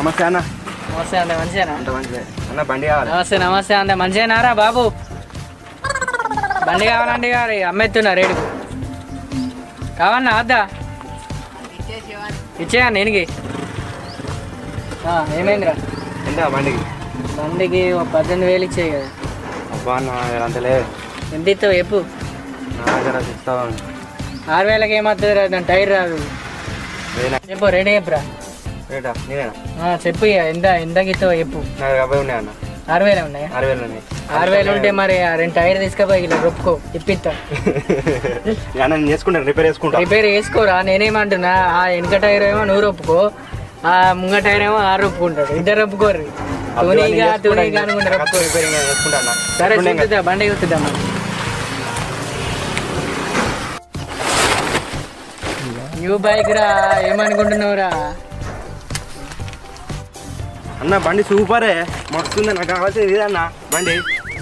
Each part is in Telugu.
నమస్తే అన్న నమస్తే అండి మంచిదేనా అంత మంచిదే అన్న బండి కావాలి నమస్తే నమస్తే అండి మంచిదేనారా బాబు బండి కావాలండి గారు అమ్మేస్తున్నా రేడుకు కావన్నా వద్దా ఇచ్చేయండి నేనికి ఆ, ఏమైందిరా ఎంత బండికి బండికి ఒక పద్దెనిమిది వేలు ఇచ్చేయి కదా అబ్బా అన్న అంత లేదు ఎంత ఇస్తావు చెప్పు నా దగ్గర ఇస్తావా ఆరు వేలకి ఏమవుతుంది రా దాని టైర్ రాదు వేనా చెప్పు రెడీ చెప్పురా రేటా నేనేనా ఆ, చెప్పు ఇక ఎంత ఎంతకి ఇస్తావు చెప్పు నా దగ్గర యాభై ఉన్నాయి అన్న ఆరు వేలు ఉన్నాయా ఆరు వేలు ఉన్నాయి ఆరు వేలు ఉంటే మరి ఆ రెండు టైర్ తీసుకుపోయి ఇలా రొప్పుకో ఇప్పిస్తా అన్న నేను చేసుకుంటాను రిపేర్ చేసుకుంటా రిపేర్ చేసుకోరా నేనేమంటున్నా ఆ వెనక టైర్ ఏమో నూరు ఒప్పుకో ఆ ముంగ టైర్ ఏమో ఆరు ఒప్పుకుంటాడు ఇద్దరు ఒప్పుకోరు తునిగా తునిగా అనుకుంటారు ఒప్పుకోరు రిపేరింగ్ చేసుకుంటా అన్న సరే ఇప్పుడు ఇంకా- చూద్దా బండి చూద్దా మరి న్యూ బైక్ రా ఏమనుకుంటున్నావురా అన్న బండి సూపరే మస్తుంది నాకు కావాల్సింది ఇదన్న బండి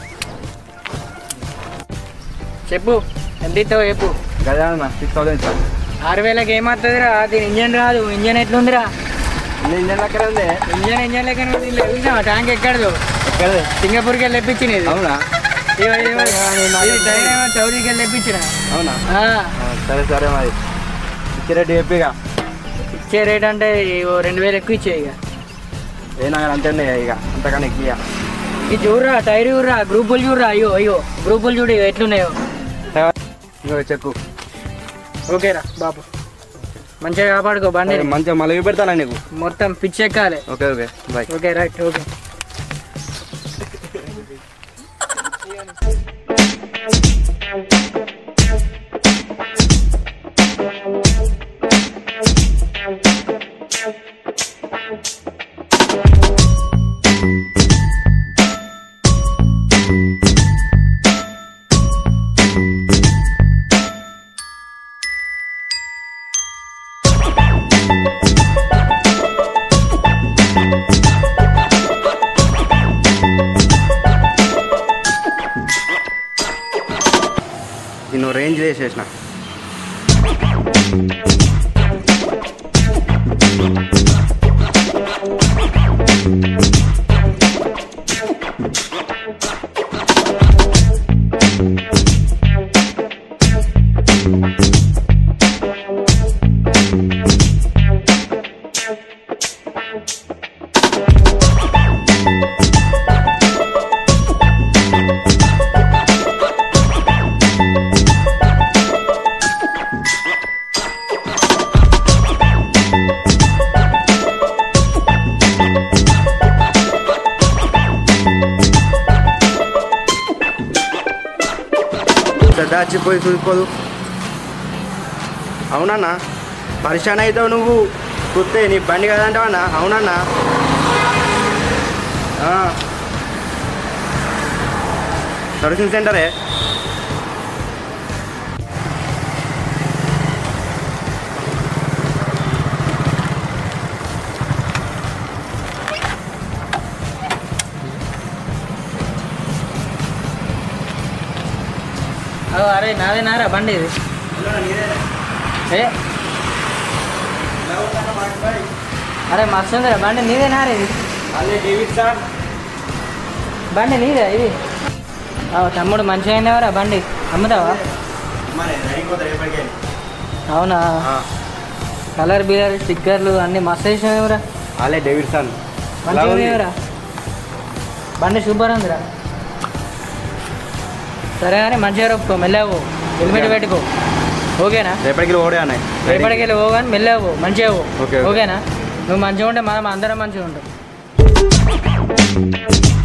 చెప్పు ఎంత ఇస్తావు చెప్పు గదే అన్న సిక్స్ థౌసండ్ సార్ ఆరు వేలకి ఏమవుతుందిరా దీని ఇంజన్ రాదు ఇంజన్ ఎట్లుందిరా నేను ఇంజన్ లెక్కనే ఉంది ఇంజన్ ఇంజన్ లెక్క చూసినా ట్యాంక్ ఎక్కడదు ఎక్కడది సింగపూర్కి వెళ్ళి తెప్పించినది అవునా ఇగో ఇగో ఇది టైర్ ఏమో చౌదరికి వెళ్ళి తెప్పించిన అవునా ఆ, ఆ, సరే సరే మరి ఇచ్చే రేటు చెప్పిగా ఇచ్చే రేట్ అంటే ఇగో రెండు వేలు ఎక్కువ ఇచ్చే ఇక ఏ నాకు అంతే ఉన్నాయి ఇక అంతకన్నా ఎక్కువ ఇది చూడరా టైర్ చూడరా గ్రూపులు చూడరా అయ్యో అయ్యో గ్రూపులు చూడు ఇగో ఎట్లున్నాయో ఇంకో చెక్కు ఓకేరా బాబు మంచిగా కాపాడుకో బండి మంచిగా మళ్ళీ పెడతానా నీకు మొత్తం పిచ్చి ఎక్కాలి okay okay bye okay right okay నేను రేంజ్ వేసేసిన దాచిపోయి చూసుకోదు అవునన్నా పరిశాన్ అవుతావు నువ్వు కుత్తే నీ బండి కదంటావన్నా అవునన్నా ఆ. సర్వీసింగ్ సెంటరే ఓ, అరే నాదే నారా బండి ఇది ఏ అరే మస్తు ఉందిరా బండి నీదే నారా ఇది బండి నీదే ఇది ఆ, తమ్ముడు మంచిగా అయినవరా బండి అమ్ముతావా అవునా కలర్ బిలర్ స్టిక్కర్లు అన్ని మస్తు వేసినవిరా అలే డేవిడ్సన్ మంచిగా ఉన్నాయిరా బండి సూపర్ ఉందిరా సరే కానీ మంచిగా రొప్పుకో మెల్లవు హెల్మెట్ పెట్టుకో ఓకేనా రేపటికి ఓడే అన్నాయి రేపటికి వెళ్ళి పోవు కానీ మెల్లవు మంచిగా పో ఓకే, ఓకే. ఓకేనా నువ్వు మంచిగా ఉంటే మనం అందరం మంచిగా ఉంటాం